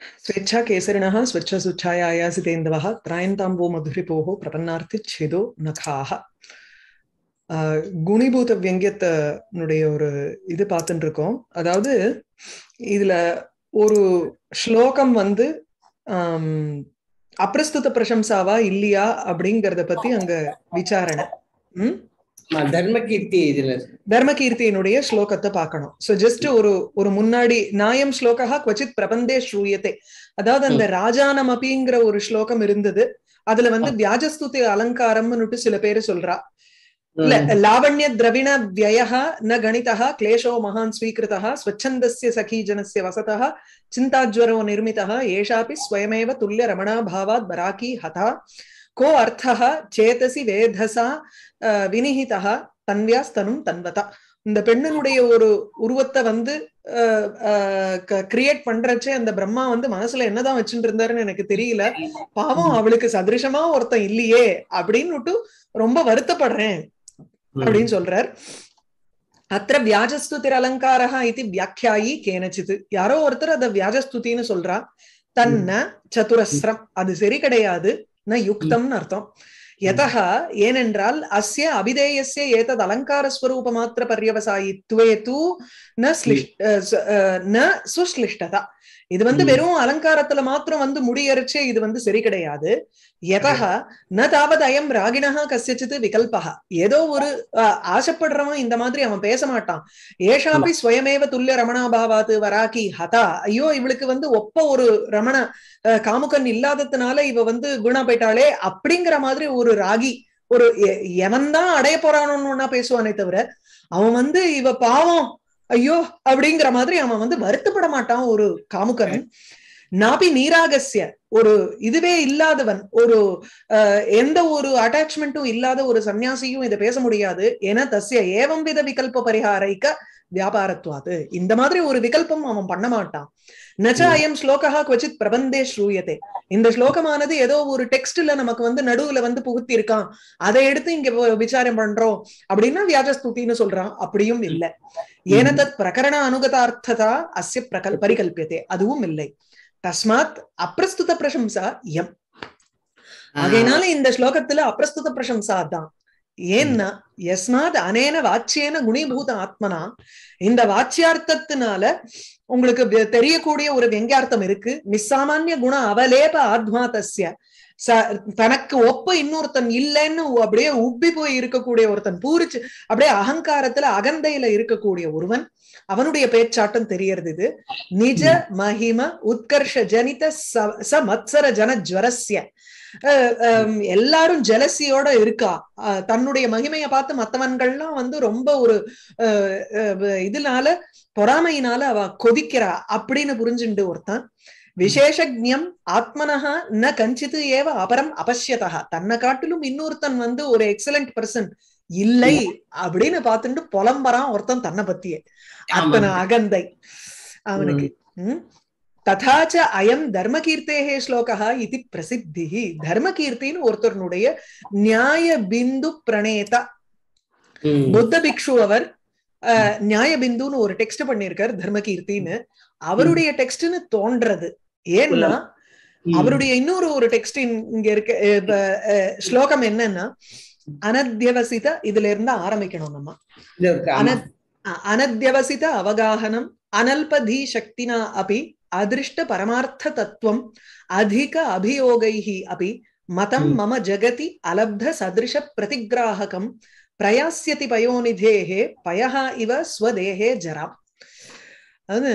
स्वेच्छा केसरिणः स्वच्छसुच्छायायासितेन्दवः त्रायन्ताम्बो मधुरिपोः பிரபன்னார்த்திச்சேதோ நகாக குணிபூத வியங்கியத்தினுடைய ஒரு இது பார்த்துட்டு இருக்கோம் அதாவது இதுல ஒரு ஸ்லோகம் வந்து அப்பிரஸ்துத பிரசம்சாவா இல்லையா அப்படிங்கறத பத்தி அங்க விசாரணை உம் தர்ம கீர்த்தி இதுல தர்மகீர்த்தியினுடைய ஸ்லோகத்தை பார்க்கணும் சோ ஜஸ்ட் ஒரு ஒரு முன்னாடி நாயம் ஸ்லோகா கொச்சித் பிரபந்தே ஸ்ரூயத்தை அதாவது அந்த ராஜானம் அப்பிங்கிற ஒரு ஸ்லோகம் இருந்தது அதுல வந்து வியாஜஸ்துதி அலங்காரம்னுட்டு சில பேரு சொல்றா இல்ல லாவண்ய திரவிண வியய ந கணிதா கிளேஷோ மகான் ஸ்வீகிருதா ஸ்வச்சந்தஸ்ய சகீ ஜனஸ்ய வசதா சிந்தாஜ்வரோ நிர்மிதா ஏஷாபி ஸ்வயமேவ துல்லிய ரமணா பாவாத் பராக்கி ஹதா கோ அர்த்தः சேதசி வேதசா வினிஹிதா தன்வியாஸ்தனும் தன்வதா இந்த பெண்ணினுடைய ஒரு உருவத்தை வந்து கிரியேட் பண்றச்சே அந்த பிரம்மா வந்து மனசுல என்னதான் வச்சுட்டு இருந்தாருன்னு எனக்கு தெரியல பாவம் அவளுக்கு சதிருஷமா ஒருத்தன் இல்லையே அப்படின்னு ரொம்ப வருத்தப்படுறேன் அப்படின்னு சொல்றார் அத்த வியாஜஸ்துதிர் அலங்காரா இது வியாக்கியாயி கேனச்சித்து யாரோ ஒருத்தர் அத வியாஜஸ்துதின்னு சொல்றா தன்ன சதுரஸ்ரம் அது சரி கிடையாது ந யுக்தம்னு அர்த்தம் யதா ஏனென்றால் அஸ்ய அபிதேயஸ்ய ஏதத் அலங்கார ஸ்வரூப மாத்திர பர்யவசாயித்வே தூ ந சுஷ்லிஷ்டதா இது வந்து வெறும் அலங்காரத்துல மாத்திரம் வந்து முடியறச்சே இது வந்து சரி கிடையாது எதா ந தாவது அயம் ராகிணா கசிச்சித்து விகல்பா ஏதோ ஒரு ஆசைப்படுறவன் இந்த மாதிரி அவன் பேச மாட்டான் ஏஷாபி ஸ்வயமேவ துல்லிய ரமணாபாவாத்து வராக்கி ஹதா ஐயோ இவளுக்கு வந்து ஒப்ப ஒரு ரமண காமுகன் இல்லாததுனால இவ வந்து வீணா போயிட்டாளே அப்படிங்கிற மாதிரி ஒரு ராகி ஒரு எவன் தான் அடைய போறானோன்னா பேசுவானே தவிர அவன் வந்து இவ பாவம் ஐயோ அப்படிங்கிற மாதிரி அவன் வந்து வருத்தப்பட மாட்டான் ஒரு காமுகன் நாபி நீராகசிய ஒரு இதுவே இல்லாதவன் ஒரு எந்த ஒரு அட்டாச்மெண்ட்டும் இல்லாத ஒரு சன்னியாசியும் இதை பேச முடியாது ஏன்னா தஸ்ய ஏவம் வித விகல்ப பரிகாரைக்க வியாபாரத்துவாது இந்த மாதிரி ஒரு விகல்பம் அவன் பண்ண மாட்டான் நச்ச அயம் ஸ்லோகா கொச்சித் பிரபந்தே ஸ்ரூயதே இந்த ஸ்லோகமானது ஏதோ ஒரு டெக்ஸ்ட்ல நமக்கு வந்து நடுவுல வந்து புகுத்தி இருக்கான் அதை எடுத்து இங்க விசாரம் பண்றோம் அப்படின்னா வியாஜஸ்துதின்னு சொல்றான் அப்படியும் இல்லை ஏனதத் பிரகரண அனுகதார்த்ததா அஸ்ய பிரகல் பரிகல்பியதே அதுவும் இல்லை தஸ்மாத் அப்பிரஸ்துத பிரசம்சா எம் ஆகையினால இந்த ஸ்லோகத்துல அப்பிரஸ்துத பிரசம்சா தான் ஏன்னா எஸ்மாத் அனேன வாச்சியேன குணிபூத ஆத்மனா இந்த வாச்சியார்த்தத்தினால உங்களுக்கு தெரியக்கூடிய ஒரு வெங்கியார்த்தம் இருக்கு நிஸ்சாமானிய குண அவலேப ஆத்மாத்தஸ்ய தனக்கு ஒப்ப இன்னொருத்தன் இல்லைன்னு அப்படியே உப்பி போய் இருக்கக்கூடிய ஒருத்தன் பூரிச்சு அப்படியே அகங்காரத்துல அகந்தையில இருக்கக்கூடிய ஒருவன் அவனுடைய பேச்சாட்டம் தெரியறது இது நிஜ மகிம உத்கர்ஷ ஜனித ச மத்சர ஜன ஜுவரஸ்ய எல்லாரும் ஜலசியோட இருக்கா தன்னுடைய மகிமையை பார்த்து மத்தவன்கள்லாம் வந்து ரொம்ப ஒரு இதனால பொறாமையினால அவ கொதிக்கிறா அப்படின்னு புரிஞ்சுண்டு ஒருத்தன் விசேஷஜம் ஆத்மனஹா ந கஞ்சித்து ஏவ அபரம் அபஷ்யதா தன்னை காட்டிலும் இன்னொருத்தன் வந்து ஒரு எக்ஸலண்ட் பர்சன் இல்லை அப்படின்னு பார்த்துட்டு புலம்பறான் ஒருத்தன் தன்னை பத்தியே அத்தனை அகந்தை அவனுக்கு உம் ததாச்ச அயம் தர்மகீர்த்தேகே ஸ்லோகா இது பிரசித்தி தர்மகீர்த்தின்னு ஒருத்தருடைய நியாய பிந்து பிரணேதா புத்த பிக்ஷு அவர் நியாய பிந்துன்னு ஒரு டெக்ஸ்ட் பண்ணிருக்காரு தர்மகீர்த்தின்னு அவருடைய டெக்ஸ்ட்னு தோன்றது ஏன்னா அவருடைய இன்னொரு ஒரு டெக்ஸ்ட் இங்க இருக்க ஸ்லோகம் என்னன்னா அனத்தியவசித இதுல இருந்து ஆரம்பிக்கணும் நம்ம அனத்தியவசித அவகாகனம் அனல்பதி சக்தினா அப்படி அதிருஷ்ட பரமார்த்த தத்துவம் அதிக அபியோகைஹி அப்படி மதம் மம ஜகதி அலப்த சதிருஷ பிரதிகிராககம் பிரயாசியதி பயோநிதேகே பயஹா இவ ஸ்வதேகே ஜரா அது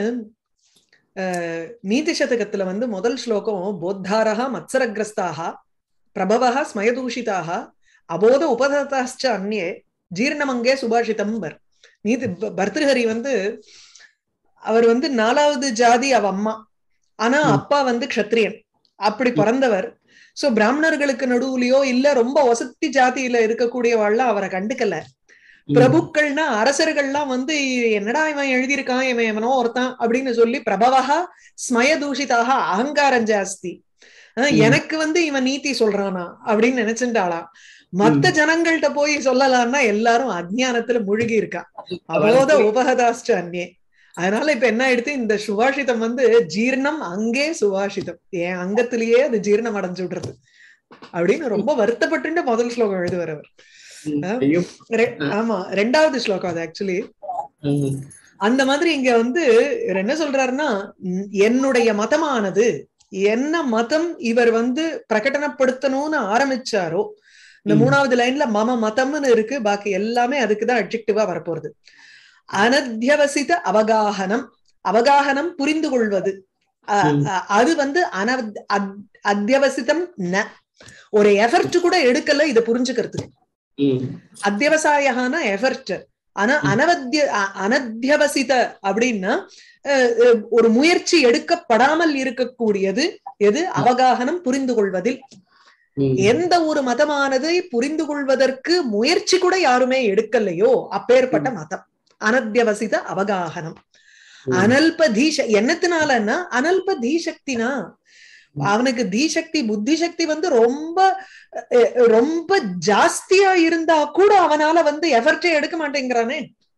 நீதி சதகத்துல வந்து முதல் ஸ்லோகம் போத்தாரா மத்சரகிரஸ்தாக பிரபவா ஸ்மயதூஷிதாக அபோத உபதத்தாச்ச அந்நே ஜீர்ணமங்கே சுபாஷிதம் பர் நீதி பர்திருஹரி வந்து அவர் வந்து நாலாவது ஜாதி அவ அம்மா ஆனா அப்பா வந்து க்ஷத்ரியன் அப்படி பிறந்தவர் சோ பிராமணர்களுக்கு நடுவுலயோ இல்ல ரொம்ப வசதி ஜாதியில இருக்கக்கூடியவாள்லாம் அவரை கண்டுக்கல பிரபுக்கள்னா அரசர்கள்லாம் வந்து என்னடா இவன் எழுதியிருக்கான் இவன் எவனோ ஒருத்தான் அப்படின்னு சொல்லி பிரபவகா ஸ்மயதூஷிதாக அகங்காரம் ஜாஸ்தி எனக்கு வந்து இவன் நீதி சொல்றானா அப்படின்னு நினைச்சுட்டாளா மத்த ஜனங்கள்கிட்ட போய் சொல்லலாம்னா எல்லாரும் அஜ்ஞானத்துல முழுகி இருக்கா அபோத உபகதாஷ்ட அந்நே அதனால இப்ப என்ன ஆயிடுத்து இந்த சுபாஷிதம் வந்து ஜீர்ணம் அங்கே சுபாஷிதம் என் அங்கத்திலேயே அது ஜீர்ணம் அடைஞ்சு விடுறது அப்படின்னு ரொம்ப வருத்தப்பட்டு முதல் ஸ்லோகம் எழுதுவார் அவர் ஐயோ ரெ- ஆமா ரெண்டாவது ஸ்லோகம் அது ஆக்சுவலி ம். அந்த மாதிரி இங்க வந்து இவர் என்ன சொல்றாருன்னா "ம், என்னுடைய மதமானது என்ன மதம் இவர் வந்து பிரகடனப்படுத்தணும்னு ஆரம்பிச்சாரோ இந்த ம். மூணாவது லைன்ல மம மதம்னு இருக்கு பாக்கி எல்லாமே அதுக்குதான் அட்ஜெக்டிவா வரப்போறது அனத்தியவசித அவகாகனம் அவகாகனம் புரிந்து கொள்வது அ- ம். அ- அது வந்து அன அத்தியவசிதம் ந ஒரு எஃபர்ட் கூட எடுக்கல இதை புரிஞ்சுக்கிறதுக்கு ம். அத்தியவசாயான எஃபர்ட் ஆனா ம். அனவத்திய அ- அனத்தியவசித அப்படின்னா அஹ், அஹ், ஒரு முயற்சி எடுக்கப்படாமல் இருக்கக்கூடியது எது அவகாகனம் புரிந்து கொள்வதில் ம். எந்த ஒரு மதமானதை புரிந்து கொள்வதற்கு முயற்சி கூட யாருமே எடுக்கலையோ அப்பேற்பட்ட மதம் அனத்தியவசித அவகாகனம் ம். அனல்ப தீஷ என்னத்தினாலன்னா அனல்ப தீசக்தினா அவனுக்கு தீசக்தி புத்தி சக்தி வந்து ரொம்ப அஹ், ரொம்ப ஜாஸ்தியா இருந்தா கூட அவனால வந்து எஃபர்ட்டே எடுக்க மாட்டேங்கிறானே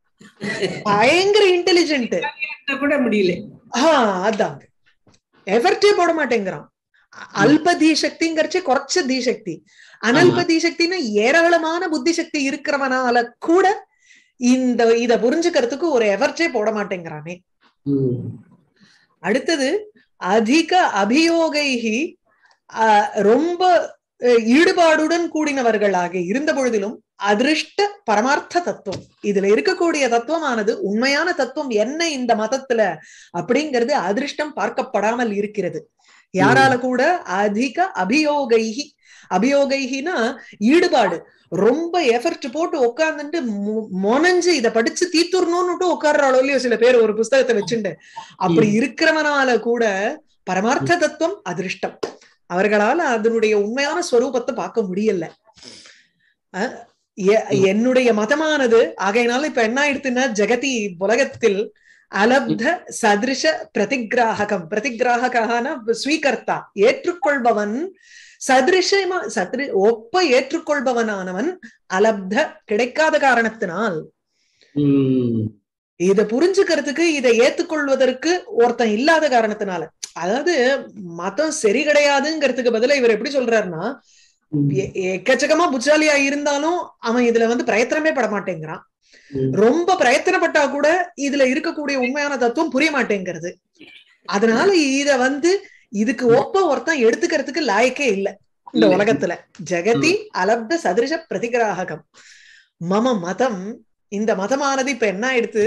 பயங்கர இன்டெலிஜென்ட் இருந்தா கூட முடியல ஆஹ் அதான் எஃபர்ட்டே போட மாட்டேங்கிறான் அ- அல்ப தீசக்திங்கிறச்சே குறைச்ச தீசக்தி அனல்ப ஆமா. தீசக்தின்னா ஏராளமான புத்தி சக்தி இருக்கிறவனால கூட இந்த இத புரிஞ்சுக்கிறதுக்கு ஒரு எஃபர்ட்டே போட மாட்டேங்கிறானே ம். அடுத்தது அதிக அபியோகைகி ஆஹ், ரொம்ப அஹ், ஈடுபாடுடன் கூடினவர்களாக இருந்த பொழுதிலும் அதிருஷ்ட பரமார்த்த தத்துவம் இதுல இருக்கக்கூடிய தத்துவமானது உண்மையான தத்துவம் என்ன இந்த மதத்துல அப்படிங்கிறது அதிருஷ்டம் பார்க்கப்படாமல் இருக்கிறது யாரால கூட அதிக அபியோகைகி அபியோகைகினா ஈடுபாடு ரொம்ப எஃபர்ட் போட்டு உட்கார்ந்துட்டு மொனஞ்சு இத படிச்சு தீத்துறணும்னுட்டு உட்கார்ற அளவுலயோ சில பேர் ஒரு புஸ்தகத்தை வச்சுண்டு அப்படி இருக்கிறவனால கூட பரமார்த்த தத்துவம் அதிருஷ்டம் அவர்களால அதனுடைய உண்மையான ஸ்வரூபத்தை பார்க்க முடியல அஹ் எ- என்னுடைய மதமானது ஆகையினால இப்ப என்ன ஆயிடுத்துன்னா ஜெகதி உலகத்தில் அலப்த சதிருஷ பிரதிகிராககம் பிரதிகிராககான ஸ்வீகர்த்தா ஏற்றுக்கொள்பவன் சதிருஷமா சதிரு ஒப்ப ஏற்றுக்கொள்பவனானவன் அலப்த கிடைக்காத காரணத்தினால் ம். இத புரிஞ்சுக்கிறதுக்கு இதை ஏத்துக்கொள்வதற்கு ஒருத்தன் இல்லாத காரணத்தினால அதாவது மதம் சரி கிடையாதுங்கிறதுக்கு பதிலா இவர் எப்படி சொல்றாருன்னா ம். எ- எக்கச்சக்கமா புச்சாலியா இருந்தாலும் அவன் இதுல வந்து பிரயத்தனமே பட மாட்டேங்கிறான் ம். ரொம்ப பிரயத்தனப்பட்டா கூட இதுல இருக்கக்கூடிய உண்மையான தத்துவம் புரிய மாட்டேங்கிறது அதனால இத வந்து இதுக்கு ஒப்ப ஒருத்தன் எடுத்துக்கிறதுக்கு லாயக்கே இல்ல இந்த இல்ல. உலகத்துல ஜெகதி அலப்த சதிருஷ பிரதிகிராககம் மம மதம் இந்த மதமானது இப்ப என்ன ஆயிடுத்து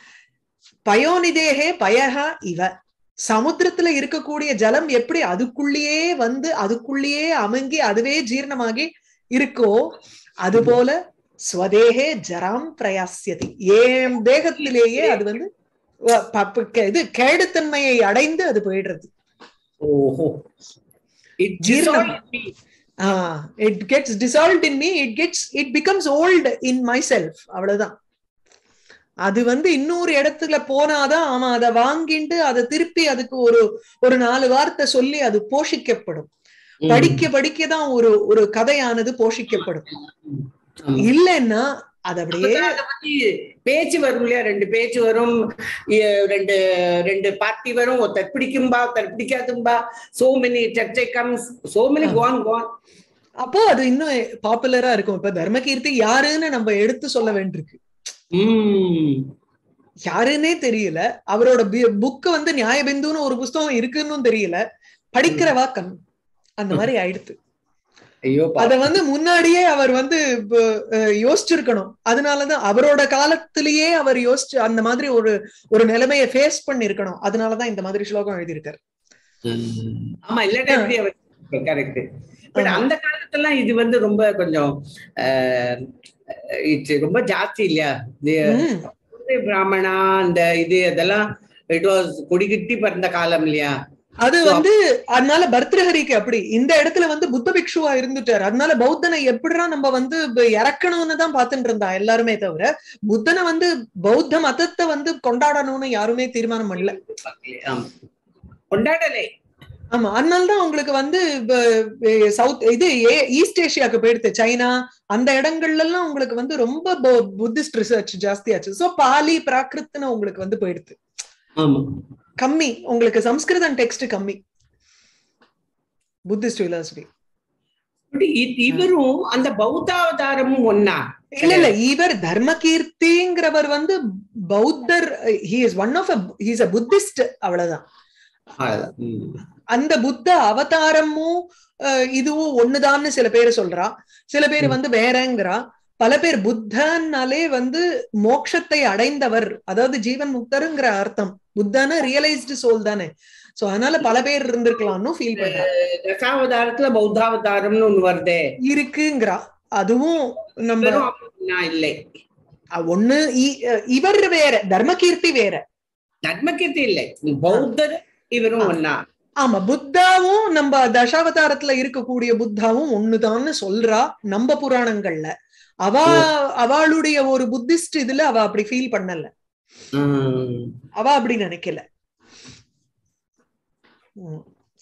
பயோனிதேகே பயஹா இவ சமுத்திரத்துல இருக்கக்கூடிய ஜலம் எப்படி அதுக்குள்ளேயே வந்து அதுக்குள்ளேயே அமுங்கி அதுவே ஜீரணமாகி இருக்கோ அது போல ஸ்வதேகே ஜராம் பிரயாசியதி ஏன் தேகத்திலேயே அது வந்து வ- ப- ப- கே- இது கேடுத்தன்மையை அடைந்து அது போயிடுறது ஓஹோ It ஜீரணம். dissolved me. It gets dissolve in me it gets it becomes old in myself அவ்வளவுதான் அது வந்து இன்னொரு இடத்துல போனாதான் அவன் அதை வாங்கிட்டு அதை திருப்பி அதுக்கு ஒரு ஒரு நாலு வார்த்தை சொல்லி அது போஷிக்கப்படும் ம். படிக்க படிக்கதான் ஒரு ஒரு கதையானது போஷிக்கப்படும் ஆமா. இல்லைன்னா அது அப்படியே அப்பதான் அத பத்தி பேச்சு வரும் இல்லையா ரெண்டு பேச்சு வரும் இ- ரெண்டு ரெண்டு பார்ட்டி வரும் ஒருத்தர் பிடிக்கும்பா ஒருத்தர் பிடிக்காதும்பா சோ மெனி சர்ச்சை comes so many gone gone அப்போ அது இன்னும் பாப்புலரா இருக்கும் இப்ப தர்மகீர்த்தி யாருன்னு நம்ம எடுத்து சொல்ல வேண்டியிருக்கு உம் யாருன்னே தெரியல அவரோட புக்கு வந்து நியாயபிந்துன்னு ஒரு புஸ்தகம் இருக்குன்னு தெரியல படிக்கிறவா கம் அந்த மாதிரி ஆயிடுத்து ஐயோ அத வந்து முன்னாடியே அவர் வந்து இப்ப, அஹ், யோசிச்சிருக்கணும் அதனாலதான் அவரோட காலத்திலேயே அவர் யோசிச்சு அந்த மாதிரி ஒரு ஒரு நிலைமையை ஃபேஸ் பண்ணி இருக்கணும் அதனாலதான் இந்த மாதிரி ஸ்லோகம் எழுதியிருக்காரு ஆமா இல்லாட்டா எப்படி அவர் கரெக்ட் பட் ஆமா. அந்த காலத்துலாம் இது வந்து ரொம்ப கொஞ்சம் இட்ஸ் ரொம்ப ஜாஸ்தி இல்லையா இது ம். வந்து பிராமணா அந்த இது அதெல்லாம் இட் வாஸ் கொடிகிட்டி பிறந்த காலம் இல்லையா அது வந்து அதனால பர்திருஹரிக்கு அப்படி இந்த இடத்துல வந்து புத்த பிக்ஷுவா இருந்துட்டாரு அதனால பௌத்தனை எப்படிடா நம்ம வந்து இப்ப இறக்கணும்னு தான் பாத்துட்டு இருந்தா எல்லாருமே தவிர புத்தனை வந்து பௌத்த மதத்தை வந்து கொண்டாடணும்னு யாருமே தீர்மானம் பண்ணல ஆமா. கொண்டாடலை ஆமா அதனாலதான் உங்களுக்கு வந்து சவுத் இது ஈஸ்ட் ஏஷியாக்கு போயிடுது சைனா அந்த இடங்கள்ல எல்லாம் உங்களுக்கு வந்து ரொம்ப புத்திஸ்ட் ரிசர்ச் ஜாஸ்தியாச்சு சோ பாலி பிராகிருத்னு உங்களுக்கு வந்து போயிடுது ஆமா கம்மி உங்களுக்கு சம்ஸ்கிருதம் டெக்ஸ்ட் கம்மி புத்திஸ்ட் பிலாசபி இப்படி இ- இவரும் அந்த பௌத்தாவதாரமும் ஒன்னா இல்ல இல்ல இவர் தர்மகீர்த்திங்கிறவர் வந்து பௌத்தர் he is one of he is a Buddhist அவ்வளவுதான் ம். அந்த புத்த அவதாரமும் அஹ், இதுவும் ஒண்ணுதான்னு சில பேர் சொல்றா சில பேர் வந்து வேறங்கிறா பல பேர் புத்தன்னாலே வந்து மோட்சத்தை அடைந்தவர் அதாவது ஜீவன் முக்தருங்கிற அர்த்தம் புத்தன ரியலைஸ்டு சோல் தானே சோ அதனால பல பேர் இருந்திருக்கலாம்னு ஃபீல் பண்றா தசாவதாரத்துல பௌத்தாவதாரம்னு ஒண்ணு வருதே இருக்குங்கிறா அதுவும் நம்ம வெறும் அப்படின்னா இல்லை அஹ், ஒண்ணு இ- அஹ், இவர் வேற தர்மகீர்த்தி வேற தர்மகீர்த்தி இல்லை பௌத்தர் இவரும் ஆ. ஒன்னா ஆமா புத்தாவும் நம்ம தசாவதாரத்துல இருக்கக்கூடிய புத்தாவும் ஒண்ணுதான்னு சொல்றா நம்ம புராணங்கள்ல அவ அவளுடைய ஒரு புத்திஸ்ட் இதுல அவ அப்படி ஃபீல் பண்ணல ம். அவ அப்படி நினைக்கல உம்.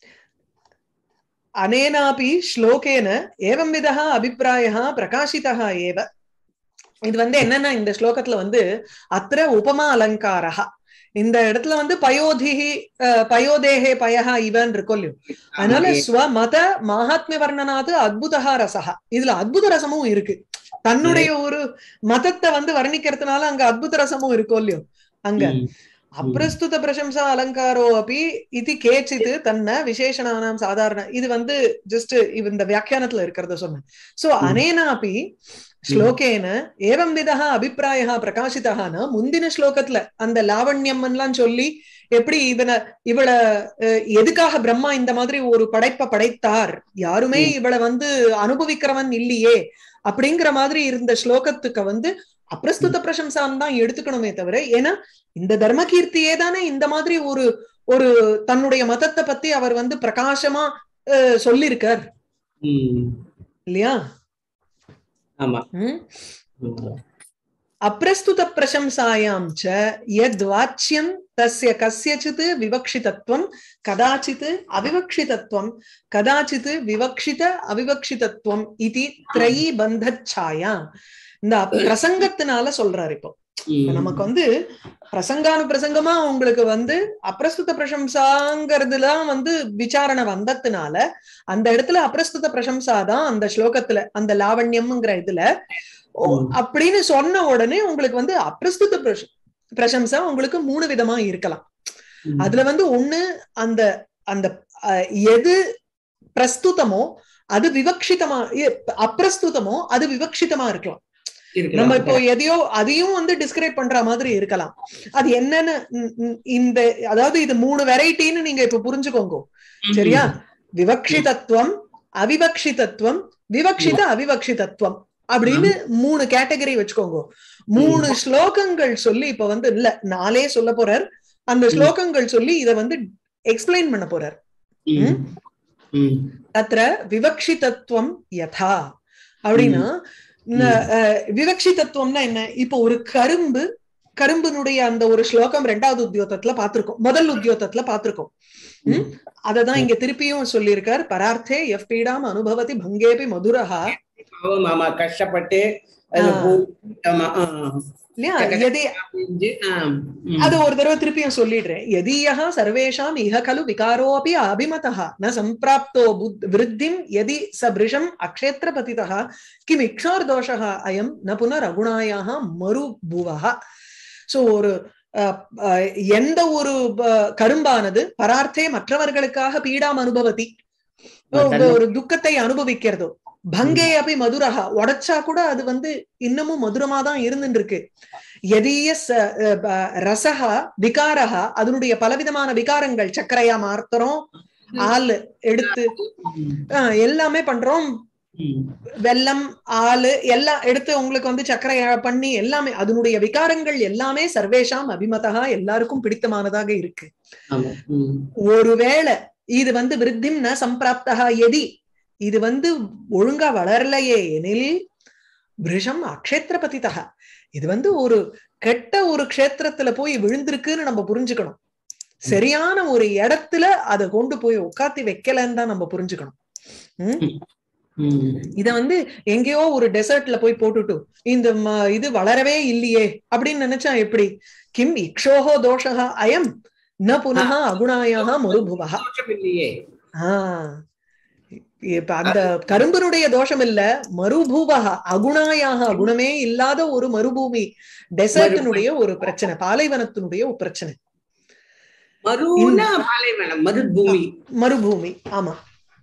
அனேனாபி ஸ்லோகேன ஏவம் விதா அபிப்பிராய பிரகாசிதா ஏவ இது வந்து என்னன்னா இந்த ஸ்லோகத்துல வந்து அத்திர உபமா அலங்காரா இந்த இடத்துல வந்து பயோதிஹி அஹ், பயோதேகே பயஹா இவன் இருக்கும் இல்லையோ அதனால ஆமா. ஸ்வமத மகாத்மிய வர்ணனாது அத்புதா ரசஹா இதுல அத்புத ரசமும் இருக்கு தன்னுடைய ஒரு மதத்தை வந்து வர்ணிக்கிறதுனால அங்க அத்புத ரசமும் இருக்கும் இல்லையோ அங்க ம். அப்பிரஸ்துத பிரசம்சா அலங்காரோ அப்படி இது கேச்சித் தன்ன விசேஷனானாம் சாதாரண இது வந்து ஜஸ்ட் இந்த வியாக்கியானத்துல இருக்கிறத சொன்னேன் சோ அனேனாபி ஸ்லோகேன ஏவம் விதா அபிப்பிராய பிரகாசிதான முந்தின ஸ்லோகத்துல அந்த லாவண்யம் எல்லாம் சொல்லி எப்படி இவனை இவள அஹ், எதுக்காக பிரம்மா இந்த மாதிரி ஒரு படைப்பை படைத்தார் யாருமே இவளை வந்து அனுபவிக்கிறவன் இல்லையே அப்படிங்கிற மாதிரி இருந்த ஸ்லோகத்துக்கு வந்து அப்பிரஸ்துத பிரசம்சான் தான் எடுத்துக்கணுமே தவிர ஏன்னா இந்த தர்மகீர்த்தியே தானே இந்த மாதிரி ஒரு ஒரு தன்னுடைய மதத்தை பத்தி அவர் வந்து பிரகாசமா அஹ், சொல்லியிருக்கார் ம். இல்லையா ஆமா ம்? ம். அப்பிரஸ்துத பிரசம்சாயாம் ச யத் வாச்சியம் தஸ்ய கஸ்யச்சித் விவக்ஷிதத்துவம் கதாச்சித் அவிவக்ஷிதத்துவம் கதாச்சித் விவக்ஷித அவிவக்ஷிதத்துவம் இது திரையி பந்தச்சாயா இந்த பிரசங்கத்தினால சொல்றாரு இப்போ இப்ப ம். நமக்கு வந்து பிரசங்கானு பிரசங்கமா உங்களுக்கு வந்து அப்பிரஸ்துத பிரசம்சாங்கிறதுலாம் வந்து விசாரணை வந்ததுனால அந்த இடத்துல அப்பிரஸ்துத பிரசம்சா தான் அந்த ஸ்லோகத்துல அந்த லாவண்யம்ங்கிற இதுல ஓ, ம். அப்படின்னு சொன்ன உடனே உங்களுக்கு வந்து அப்பிரஸ்துத பிரச- பிரசம்சா உங்களுக்கு மூணு விதமா இருக்கலாம் ம். அதுல வந்து ஒண்ணு அந்த அந்த அஹ், எது பிரஸ்துதமோ அது விவக்ஷிதமா எ- அப்பிரஸ்துதமோ அது விவக்ஷிதமா இருக்கலாம் இருக்கலாம். நம்ம இப்போ எதையோ அதையும் வந்து டிஸ்கிரைப் பண்ற மாதிரி இருக்கலாம் அது என்னன்னு ம், ம், இந்த அதாவது இது மூணு வெரைட்டின்னு நீங்க இப்ப புரிஞ்சுக்கோங்க ம். சரியா விவக்ஷிதத்துவம் அவிவக்ஷிதத்துவம் விவக்ஷித அவிவக்ஷிதத்துவம் அப்படின்னு மூணு கேட்டகரி வச்சுக்கோங்க மூணு ஸ்லோகங்கள் சொல்லி இப்ப வந்து இல்ல நாளே சொல்ல போறார் அந்த ஸ்லோகங்கள் சொல்லி இத வந்து எக்ஸ்பிளைன் பண்ண போறார் ம். ம். தத்ர விவக்ஷிதத்துவம் யதா அப்படின்னா ந- அஹ், விவக்ஷிதத்துவம்னா என்ன இப்போ ஒரு கரும்பு கரும்பினுடைய அந்த ஒரு ஸ்லோகம் ரெண்டாவது உத்தியோகத்துல பார்த்திருக்கோம் முதல் உத்தியோகத்துல பார்த்திருக்கோம் ம்? அததான் இங்க திருப்பியும் சொல்லியிருக்கார் பரார்த்தே எஃப் பீடாம் அனுபவதி பங்கேபி மதுரஹா பாவம் ஆமா கஷ்டப்பட்டு அது ஆ. போ- ஆமா ஆ. இல்லையா எதே செஞ்சு, ஆ. ம். அது ஒரு தடவை திருப்பியும் சொல்லிடுறேன் எதீயா சர்வேஷாம் இஹ கலு விகாரோபி அபிமதா ந சம்பிராப்தோ புத் விருத்திம் எதி சபிருஷம் அக்ஷேத்திர பதிதா கிம் இக்ஷோர் தோஷா அயம் ந புனர் அகுணாயாக மறு புவஹ சோ ஒரு அஹ், அஹ், எந்த ஒரு அஹ், கரும்பானது பரார்த்தே மற்றவர்களுக்காக பீடாம் அனுபவதி ஒரு துக்கத்தை அனுபவிக்கிறதோ பங்கே அப்படி மதுரஹா உடைச்சா கூட அது வந்து இன்னமும் மதுரமா தான் இருந்துட்டு இருக்கு எதீய ச- அஹ் ப- ரசஹா விகாரஹா அதனுடைய பலவிதமான விகாரங்கள் சர்க்கரையா மாத்துறோம் ஆள் எடுத்து ம். அஹ், எல்லாமே பண்றோம் ம். வெல்லம் ஆளு எல்லாம் எடுத்து உங்களுக்கு வந்து சர்க்கரை பண்ணி எல்லாமே அதனுடைய விகாரங்கள் எல்லாமே சர்வேஷாம் அபிமதா எல்லாருக்கும் பிடித்தமானதாக இருக்கு ஆமா. ம். ஒருவேளை இது வந்து விருத்திம் ந சம்பிராப்தா எதி இது வந்து ஒழுங்கா வளரலையே எனில் பிருஷம் அக்ஷேத்திர பதிதா இது வந்து ஒரு கெட்ட ஒரு க்ஷேத்திரத்துல போய் விழுந்திருக்குன்னு நம்ம புரிஞ்சுக்கணும் சரியான ஒரு இடத்துல அதை கொண்டு போய் உட்காத்தி வைக்கலன்னு தான் நம்ம புரிஞ்சுக்கணும் உம் ம். இத வந்து எங்கேயோ ஒரு டெசர்ட்ல போய் போட்டுட்டு இந்த ம- இது வளரவே இல்லையே அப்படின்னு நினைச்சா எப்படி கிம் இக்ஷோஹோ தோஷா அயம் ந புனः அகுணாயாக மருபுவா தோஷம் இல்லையே ஆஹ் இப்ப அந்த கரும்பனுடைய தோஷம் இல்ல மருபூவா அகுணாயாக குணமே இல்லாத ஒரு மறுபூமி டெசர்ட்டினுடைய ஒரு பிரச்சனை பாலைவனத்தினுடைய ஒரு பிரச்சனை மருனா பாலைவனம் மருபூமி மறுபூமி ஆமா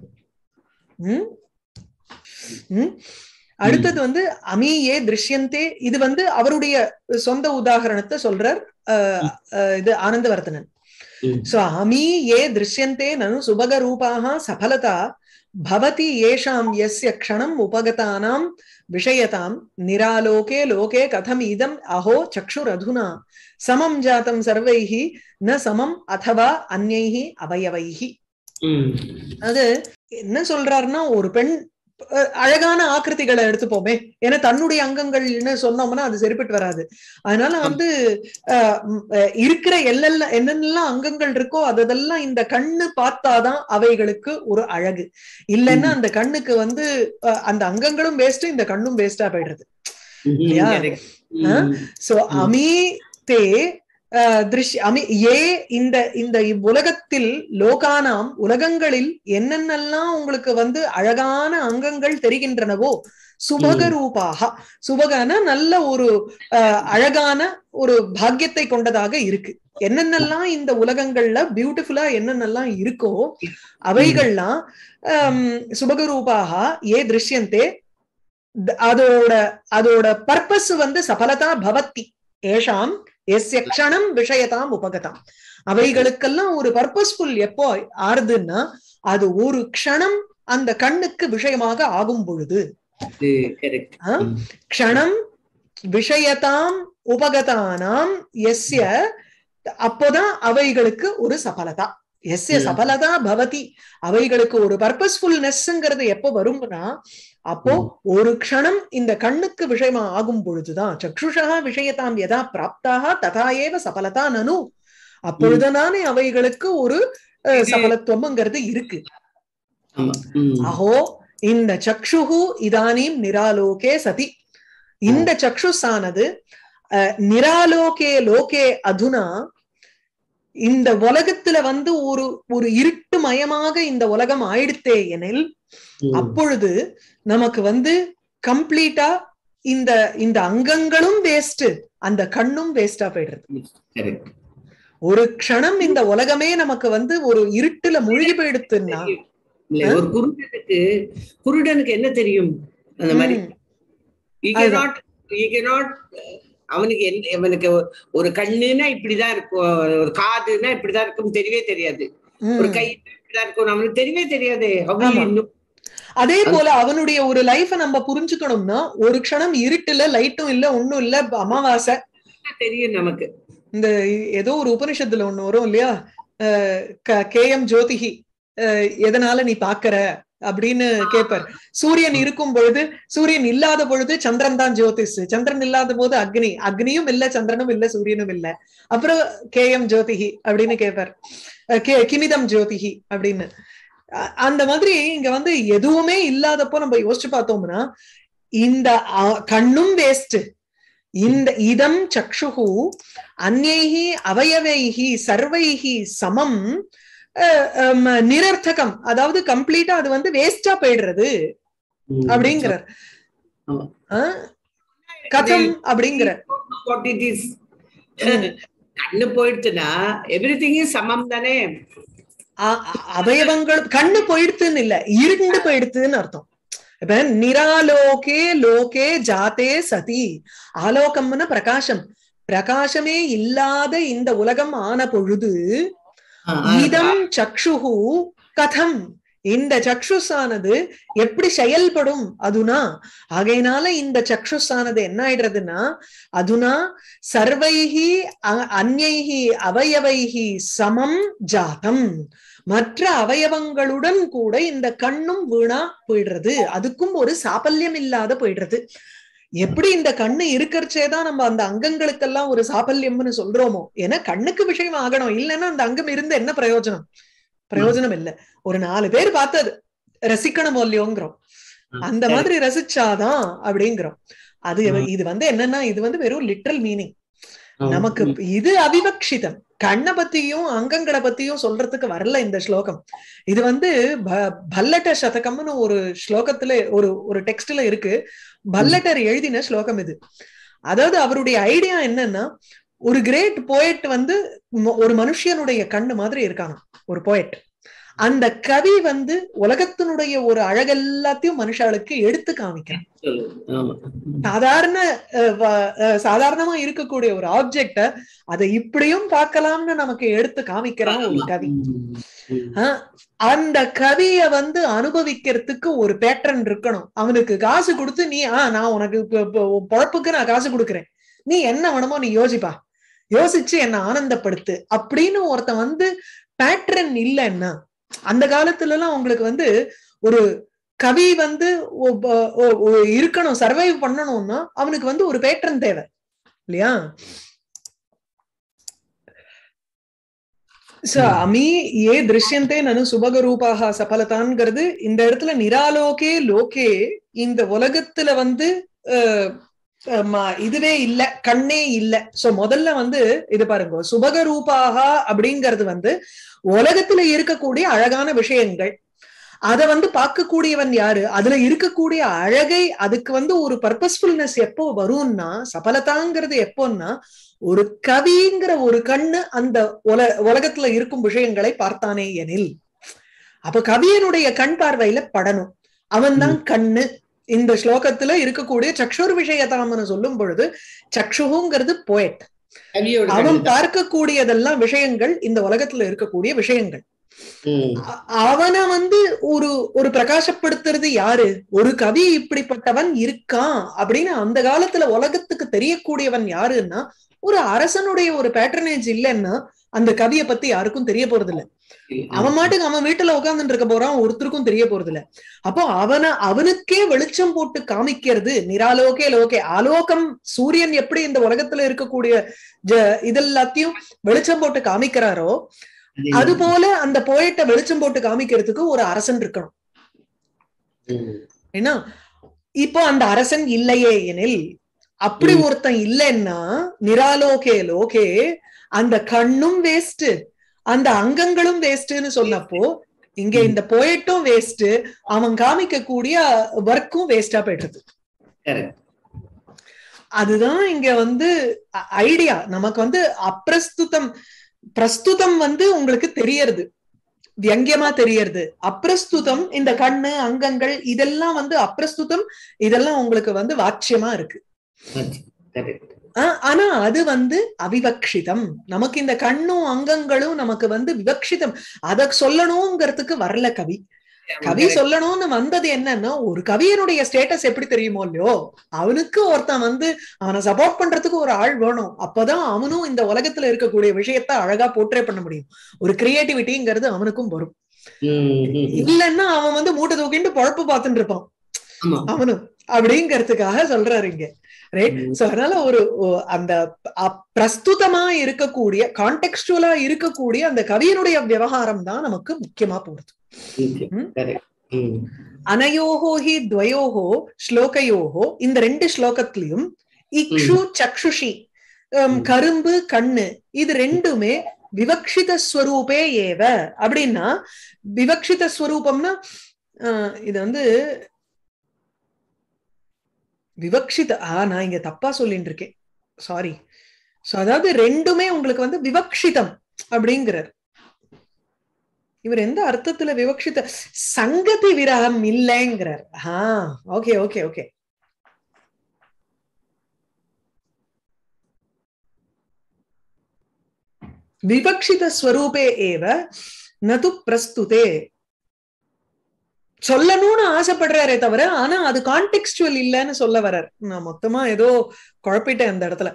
உம் உம் அடுத்தது வந்து அமீயே திருஷ்யந்தே இது வந்து அவருடைய சொந்த உதாகரணத்தை சொல்றார் அஹ், அஹ், இது ஆனந்தவர்தனன் ம். சோ அமீ ஏ திருஷ்யந்தே நனு சுபக ரூபாக சபலதா பவதி ஏஷாம் யஸ்ய க்ஷணம் உபகதானாம் விஷயதாம் நிராலோகே லோகே கதம் இதம் அஹோ சக்ஷுரதுனா சமம் ஜாதம் சர்வைஹி ந சமம் அதவா அந்யைஹி அவயவைஹி ம். அது என்ன சொல்றாருன்னா ஒரு பெண் அஹ், அழகான ஆக்கிருதிகளை எடுத்துப்போமே ஏன்னா தன்னுடைய அங்கங்கள்னு சொன்னோம்னா அது சரிப்பட்டு வராது அதனால வந்து அஹ், ம், அஹ், இருக்கிற எல்லெல்லாம் என்னென்னலாம் அங்கங்கள் இருக்கோ அதெல்லாம் இந்த கண்ணு பார்த்தாதான் அவைகளுக்கு ஒரு அழகு இல்லைன்னா அந்த கண்ணுக்கு வந்து அஹ், அந்த அங்கங்களும் வேஸ்ட் இந்த கண்ணும் வேஸ்டா போயிடுறது ம். இல்லையா? correct. ஆ? ம். சோ ம். அமி தே அஹ், திருஷ்ய அமி ஏ இந்த இந்த இவ்வுலகத்தில் லோகானாம் உலகங்களில் என்னென்னலாம் உங்களுக்கு வந்து அழகான அங்கங்கள் தெரிகின்றனவோ சுபக ம். ரூபாக சுபகன நல்ல ஒரு அஹ், அழகான ஒரு பாக்கியத்தை கொண்டதாக இருக்கு என்னென்னலாம் இந்த உலகங்கள்ல பியூட்டிஃபுல்லா என்னென்னலாம் இருக்கோ அவைகள்லாம் ஆம், சுபக ரூபாக ஏ திருஷ்யந்தே த- அதோட அதோட பர்பஸ் வந்து சபலதா பவத்தி ஏஷாம் எஸ்ய க்ஷணம் விஷயதாம் உபகதாம் அவைகளுக்கெல்லாம் ஒரு பர்பஸ்ஃபுல் எப்போ ஆறுதுன்னா அது ஒரு க்ஷணம் அந்த கண்ணுக்கு விஷயமாக ஆகும் பொழுது அது correct. ஆ? ம். க்ஷணம் விஷயதாம் உபகதானாம் எஸ்ய அப்போதான் அவைகளுக்கு ஒரு சபலதா எஸ்ய ம். சபலதா பவதி அவைகளுக்கு ஒரு பர்பஸ்ஃபுல்னஸ்ங்கிறது எப்போ வரும்னா அப்போ ஒரு க்ஷணம் இந்த கண்ணுக்கு விஷயமா ஆகும் பொழுதுதான் சக்ஷுஷா விஷயதாம் யதா பிராப்தாக ததா ஏவ சபலதா நனு அப்பொழுதுதானே அவைகளுக்கு ஒரு அஹ், இது- சபலத்துவம்ங்கிறது இருக்கு ஆமா. ம். அஹோ இந்த சக்ஷுஹு இதானீம் நிராலோகே சதி இந்த சக்ஷுஸானது அஹ், நிராலோகே லோகே அதுனா இந்த உலகத்துல வந்து ஒரு ஒரு இருட்டு மயமாக இந்த உலகம் ஆயிடுத்தே எனில் ம். அப்பொழுது நமக்கு வந்து கம்ப்ளீட்டா இந்த இந்த அங்கங்களும் வேஸ்ட் அந்த கண்ணும் வேஸ்டா போயிடுறது correct. ஒரு க்ஷணம் இந்த உலகமே நமக்கு வந்து ஒரு இருட்டுல மூழ்கி போயிடுத்துன்னா இல்ல, ஒரு குருடனுக்கு குருடனுக்கு என்ன தெரியும் அந்த மாதிரி ம், He அதுதான். cannot- he cannot, uh, அவனுக்கு எந்த அவனுக்கு ஒரு கண்ணுன்னா இப்படிதான் இருக்கும் ஒரு காதுன்னா இப்படிதான் இருக்கும் தெரியவே தெரியாது ஒரு ம். கை இப்படிதான் இருக்கும் அவனுக்கு தெரியவே தெரியாது How will ஆமா. he know? அதே போல அவனுடைய ஒரு லைஃப நம்ம புரிஞ்சுக்கணும்னா ஒரு க்ஷணம் இருட்டுல லைட்டும் இல்ல ஒண்ணும் இல்ல அமாவாசை தெரியும் நமக்கு இந்த ஏதோ ஒரு உபனிஷத்துல ஒண்ணு வரும் இல்லையா கே எம் ஜோதிகி அஹ், எதனால நீ பாக்குற அப்படின்னு கேட்பார் சூரியன் இருக்கும் பொழுது சூரியன் இல்லாத பொழுது சந்திரன் தான் ஜோதிஷ் சந்திரன் இல்லாத போது அக்னி அக்னியும் இல்ல சந்திரனும் இல்ல சூரியனும் இல்ல அப்புறம் கே எம் ஜோதிகி அப்படின்னு கேட்பார் அஹ், கே- கிமிதம் ஜோதிகி அப்படின்னு அ- அந்த மாதிரி இங்க வந்து எதுவுமே இல்லாதப்போ நம்ம யோசிச்சு பார்த்தோம்னா இந்த அ- கண்ணும் வேஸ்ட் இந்த இதம் சக்ஷுகு அந்நைஹி அவயவைஹி சர்வைஹி சமம் அஹ், ஹம், நிரர்த்தகம் அதாவது கம்ப்ளீட்டா அது வந்து வேஸ்டா போயிடுறது ம். அப்படிங்கிறார் ஆமா. ஆ? கதம் அப்படிங்கிற What it is. கண்ணு போயிடுச்சுன்னா எவ்ரி திங் இஸ் சமம் தானே அ- அ- அவயவங்கள் கண்ணு போயிடுத்துன்னு இல்ல இருண்டு போயிடுத்துன்னு அர்த்தம் இப்ப நிராலோகே லோகே ஜாதே சதி ஆலோகம்னா பிரகாசம் பிரகாசமே இல்லாத இந்த உலகம் ஆன பொழுது இதம் சக்ஷுகு கதம் இந்த சக்ஷுஸானது எப்படி செயல்படும் அதுனா ஆகையினால இந்த சக்ஷுஸானது என்ன ஆயிடுறதுன்னா அதுனா சர்வைஹி அ- அந்யைஹி அவயவைஹி சமம் ஜாதம் மற்ற அவயவங்களுடன் கூட இந்த கண்ணும் வீணா போயிடுறது அதுக்கும் ஒரு சாபல்யம் இல்லாத போயிடுறது எப்படி இந்த கண்ணு இருக்கறச்சேதான் நம்ம அந்த அங்கங்களுக்கெல்லாம் ஒரு சாபல்யம்னு சொல்றோமோ ஏன்னா கண்ணுக்கு விஷயம் ஆகணும் இல்லைன்னா அந்த அங்கம் இருந்து என்ன பிரயோஜனம் பிரயோஜனம் இல்ல ஒரு நாலு பேர் பார்த்தது ரசிக்கணும் இல்லையோங்கிறோம் அந்த மாதிரி ரசிச்சாதான் அப்படிங்கிறோம் அது இது வந்து என்னன்னா இது வந்து வெறும் லிட்ரல் மீனிங் நமக்கு இது அவிவக்ஷிதம் கண்ணை பத்தியும் அங்கங்களை பத்தியும் சொல்றதுக்கு வரல இந்த ஸ்லோகம் இது வந்து பல்லட்ட சதகம்னு ஒரு ஸ்லோகத்துல ஒரு ஒரு டெக்ஸ்ட்ல இருக்கு பல்லட்டர் எழுதின ஸ்லோகம் இது அதாவது அவருடைய ஐடியா என்னன்னா ஒரு கிரேட் போயட் வந்து ஒரு மனுஷனுடைய கண்ணு மாதிரி இருக்காங்க ஒரு போயட் அந்த கவி வந்து உலகத்தினுடைய ஒரு அழகெல்லாத்தையும் மனுஷாளுக்கு எடுத்து காமிக்கிறான் சாதாரண சாதாரணமா இருக்கக்கூடிய ஒரு ஆப்ஜெக்ட அதை இப்படியும் பார்க்கலாம்னு நமக்கு எடுத்து காமிக்கிறான் ஒரு கவி அந்த கவிய வந்து அனுபவிக்கிறதுக்கு ஒரு பேட்டர்ன் இருக்கணும் அவனுக்கு காசு கொடுத்து நீ ஆஹ் நான் உனக்கு பொழப்புக்கு நான் காசு கொடுக்குறேன் நீ என்ன வேணுமோ நீ யோசிப்பா யோசிச்சு என்ன ஆனந்தப்படுத்து அப்படின்னு ஒருத்தன் வந்து பேட்டர்ன் இல்லைன்னா அந்த காலத்துல எல்லாம் உங்களுக்கு வந்து ஒரு கவி வந்து இருக்கணும் சர்வைவ் பண்ணணும்னா அவனுக்கு வந்து ஒரு பேட்டர்ன் தேவை இல்லையா அமி ஏ திருஷ்யந்தே நனு சுபக ரூபாக சபலதான்ங்கிறது இந்த இடத்துல நிராலோகே லோகே இந்த உலகத்துல வந்து இதுவே இல்ல கண்ணே இல்ல சோ முதல்ல வந்து இது பாருங்க சுபக ரூபாக அப்படிங்கிறது வந்து உலகத்துல இருக்கக்கூடிய அழகான விஷயங்கள் அத வந்து பார்க்கக்கூடியவன் யாரு அதுல இருக்கக்கூடிய அழகை அதுக்கு வந்து ஒரு பர்பஸ்ஃபுல்னஸ் எப்போ வரும்னா சபலதாங்கிறது எப்போன்னா ஒரு கவிங்கிற ஒரு கண்ணு அந்த உல உலகத்துல இருக்கும் விஷயங்களை பார்த்தானே எனில் அப்ப கவியனுடைய கண் பார்வையில படணும் அவன் தான் கண்ணு இந்த ஸ்லோகத்துல இருக்கக்கூடிய சக்ஷுர் விஷயதாமனு சொல்லும் பொழுது சக்ஷுங்கிறது போயட் அவன் பார்க்கக்கூடியதெல்லாம் விஷயங்கள் இந்த உலகத்துல இருக்கக்கூடிய விஷயங்கள் அவனை வந்து ஒரு ஒரு பிரகாசப்படுத்துறது யாரு ஒரு கவி இப்படிப்பட்டவன் இருக்கான் அப்படின்னு அந்த காலத்துல உலகத்துக்கு தெரியக்கூடியவன் யாருன்னா ஒரு அரசனுடைய ஒரு பேட்டர்னேஜ் இல்லைன்னா அந்த கவியை பத்தி யாருக்கும் தெரிய போறது இல்ல அவன் மாட்டுக்கு அவன் வீட்டுல உட்கார்ந்துட்டு இருக்க போறான் ஒருத்தருக்கும் தெரிய போறது இல்ல அப்போ அவனை அவனுக்கே வெளிச்சம் போட்டு காமிக்கிறது நிராலோகே லோகே ஆலோகம் சூரியன் எப்படி இந்த உலகத்துல இருக்கக்கூடிய இதெல்லாத்தையும் வெளிச்சம் போட்டு காமிக்கிறாரோ அது போல அந்த போயிட்ட வெளிச்சம் போட்டு காமிக்கிறதுக்கு ஒரு அரசன் இருக்கணும் ஏன்னா இப்போ அந்த அரசன் இல்லையே எனில் அப்படி ஒருத்தன் இல்லைன்னா நிராலோகே லோகே அந்த கண்ணும் வேஸ்ட் அந்த அங்கங்களும் வேஸ்ட்னு சொன்னப்போ இங்க இந்த போயிட்டும் வேஸ்ட் அவன் காமிக்கக்கூடிய ஒர்க்கும் வேஸ்டா போயிடுறது அதுதான் இங்க வந்து ஐடியா நமக்கு வந்து அப்பிரஸ்துதம் பிரஸ்துதம் வந்து உங்களுக்கு தெரியறது வியங்கியமா தெரியறது அப்பிரஸ்துதம் இந்த கண்ணு அங்கங்கள் இதெல்லாம் வந்து அப்பிரஸ்துதம் இதெல்லாம் உங்களுக்கு வந்து வாட்சியமா இருக்கு ஆனா அது வந்து அவிவக்ஷிதம் நமக்கு இந்த கண்ணும் அங்கங்களும் நமக்கு வந்து விவக்ஷிதம் அத சொல்லணுங்கிறதுக்கு வரல கவி கவி சொல்லணும்னு வந்தது என்னன்னா ஒரு கவியனுடைய ஸ்டேட்டஸ் எப்படி தெரியுமோ இல்லையோ அவனுக்கு ஒருத்தன் வந்து அவனை சப்போர்ட் பண்றதுக்கு ஒரு ஆள் வேணும் அப்பதான் அவனும் இந்த உலகத்துல இருக்கக்கூடிய விஷயத்த அழகா போர்ட்ரே பண்ண முடியும் ஒரு கிரியேட்டிவிட்டிங்கிறது அவனுக்கும் வரும் இல்லைன்னா அவன் வந்து மூட்டை தூக்கிட்டு பொழப்பு பார்த்துட்டு இருப்பான் அவனும் அப்படிங்கறதுக்காக சொல்றாரு இங்க ரைட் சோ அதனால ஒரு அந்த பிரஸ்துதமா இருக்கக்கூடிய கான்டெக்ஸ்டுவலா இருக்கக்கூடிய அந்த கவியனுடைய விவகாரம் தான் நமக்கு முக்கியமா போறது அனயோகோ ஹி துவயோகோ ஸ்லோகயோகோ இந்த ரெண்டு ஸ்லோகத்திலையும் இக்ஷு சக்ஷுஷி கரும்பு கண்ணு இது ரெண்டுமே விவக்ஷித ஸ்வரூபே ஏவ அப்படின்னா விவக்ஷித ஸ்வரூபம்னா இது வந்து விவக்ஷித ஆ நான் இங்க தப்பா சொல்லிட்டு இருக்கேன் சாரி சோ அதாவது ரெண்டுமே உங்களுக்கு வந்து விவக்ஷிதம் அப்படிங்கிறார் இவர் எந்த அர்த்தத்துல விவக்ஷித சங்கதி விரகம் இல்லைங்கிறார் ஆ ஓகே ஓகே ஓகே விவக்ஷித ஸ்வரூபே ஏவ நது பிரஸ்துதே சொல்லணும்னு ஆசைப்படுறாரே தவிர ஆனா அது கான்டெக்ஸ்டுவல் இல்லைன்னு சொல்ல வர்றார் நான் மொத்தமா ஏதோ குழப்பிட்டேன் அந்த இடத்துல